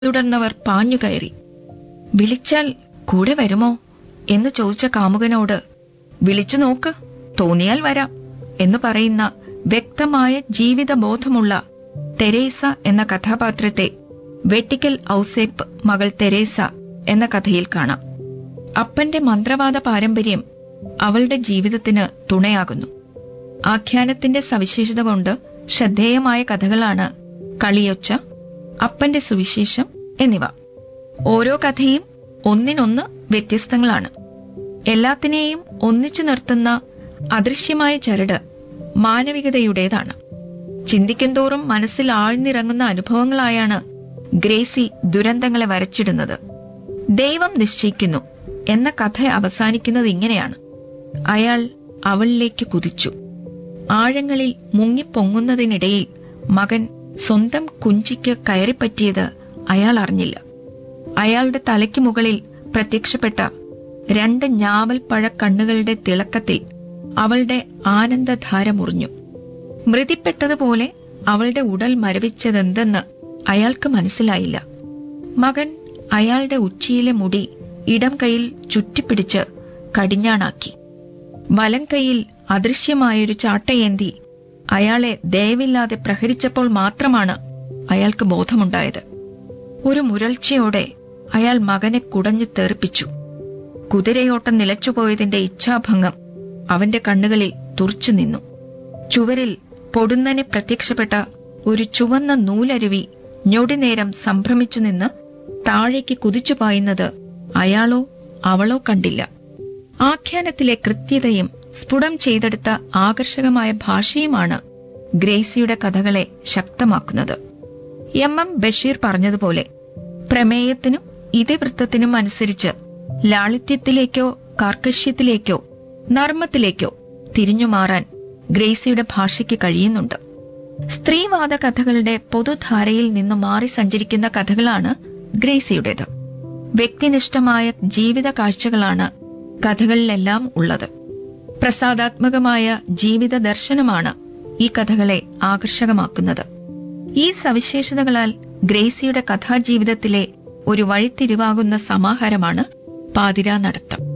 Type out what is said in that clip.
പിന്തുടർന്നവർ പാഞ്ഞുകയറി വിളിച്ചാൽ കൂടെ വരുമോ എന്ന് ചോദിച്ച കാമുകനോട് വിളിച്ചു നോക്ക് തോന്നിയാൽ വരാം എന്ന് പറയുന്ന വ്യക്തമായ ജീവിതബോധമുള്ള തെരേസ എന്ന കഥാപാത്രത്തെ വെട്ടിക്കൽ ഔസേപ്പ് മകൾ തെരേസ എന്ന കഥയിൽ കാണാം അപ്പന്റെ മന്ത്രവാദ പാരമ്പര്യം അവളുടെ ജീവിതത്തിന് തുണയാകുന്നു ആഖ്യാനത്തിന്റെ സവിശേഷത കൊണ്ട് ശ്രദ്ധേയമായ കഥകളാണ് കളിയൊച്ച അപ്പന്റെ സുവിശേഷം എന്നിവ ഓരോ കഥയും ഒന്നിനൊന്ന് വ്യത്യസ്തങ്ങളാണ് എല്ലാത്തിനെയും ഒന്നിച്ചു നിർത്തുന്ന അദൃശ്യമായ ചരട് മാനവികതയുടേതാണ് ചിന്തിക്കുന്തോറും മനസ്സിൽ ആഴ്ന്നിറങ്ങുന്ന അനുഭവങ്ങളായാണ് ഗ്രേസി ദുരന്തങ്ങളെ വരച്ചിടുന്നത് ദൈവം നിശ്ചയിക്കുന്നു എന്ന കഥ അവസാനിക്കുന്നത് ഇങ്ങനെയാണ് അയാൾ അവളിലേക്ക് കുതിച്ചു ആഴങ്ങളിൽ മുങ്ങിപ്പൊങ്ങുന്നതിനിടയിൽ മകൻ സ്വന്തം കുഞ്ചിക്ക് കയറിപ്പറ്റിയത് അയാൾ അറിഞ്ഞില്ല അയാളുടെ തലയ്ക്ക് മുകളിൽ പ്രത്യക്ഷപ്പെട്ട രണ്ട് ഞാവൽ പഴക്കണ്ണുകളുടെ തിളക്കത്തിൽ അവളുടെ ആനന്ദധാര മുറിഞ്ഞു മൃതിപ്പെട്ടതുപോലെ അവളുടെ ഉടൽ മരവിച്ചതെന്തെന്ന് അയാൾക്ക് മനസ്സിലായില്ല മകൻ അയാളുടെ ഉച്ചിയിലെ മുടി ഇടം കൈയിൽ ചുറ്റിപ്പിടിച്ച് കടിഞ്ഞാണാക്കി വലം കൈയിൽ അദൃശ്യമായൊരു ചാട്ടയേന്തി അയാളെ ദയവില്ലാതെ പ്രഹരിച്ചപ്പോൾ മാത്രമാണ് അയാൾക്ക് ബോധമുണ്ടായത് ഒരു മുരൾച്ചയോടെ അയാൾ മകനെ കുടഞ്ഞു തെറിപ്പിച്ചു കുതിരയോട്ടം നിലച്ചുപോയതിന്റെ ഇച്ഛാഭംഗം അവന്റെ കണ്ണുകളിൽ തുറച്ചു നിന്നു ചുവരിൽ പൊടുന്നനെ പ്രത്യക്ഷപ്പെട്ട ഒരു ചുവന്ന നൂലരുവി ഞൊടിനേരം സംഭ്രമിച്ചു നിന്ന് താഴേക്ക് കുതിച്ചു പായുന്നത് അയാളോ അവളോ കണ്ടില്ല ആഖ്യാനത്തിലെ കൃത്യതയും സ്ഫുടം ചെയ്തെടുത്ത ആകർഷകമായ ഭാഷയുമാണ് ഗ്രേസിയുടെ കഥകളെ ശക്തമാക്കുന്നത് എം എം ബഷീർ പറഞ്ഞതുപോലെ പ്രമേയത്തിനും ഇതിവൃത്തത്തിനും അനുസരിച്ച് ലാളിത്യത്തിലേക്കോ കാർക്കശ്യത്തിലേക്കോ നർമ്മത്തിലേക്കോ തിരിഞ്ഞുമാറാൻ ഗ്രേസിയുടെ ഭാഷയ്ക്ക് കഴിയുന്നുണ്ട് സ്ത്രീവാദ കഥകളുടെ പൊതുധാരയിൽ നിന്നു മാറി സഞ്ചരിക്കുന്ന കഥകളാണ് ഗ്രേസിയുടേത് വ്യക്തിനിഷ്ഠമായ ജീവിത കാഴ്ചകളാണ് കഥകളിലെല്ലാം ഉള്ളത് പ്രസാദാത്മകമായ ജീവിത ദർശനമാണ് ഈ കഥകളെ ആകർഷകമാക്കുന്നത് ഈ സവിശേഷതകളാൽ ഗ്രേസിയുടെ കഥാജീവിതത്തിലെ ഒരു വഴിത്തിരിവാകുന്ന സമാഹാരമാണ് പാതിരാ നടത്തം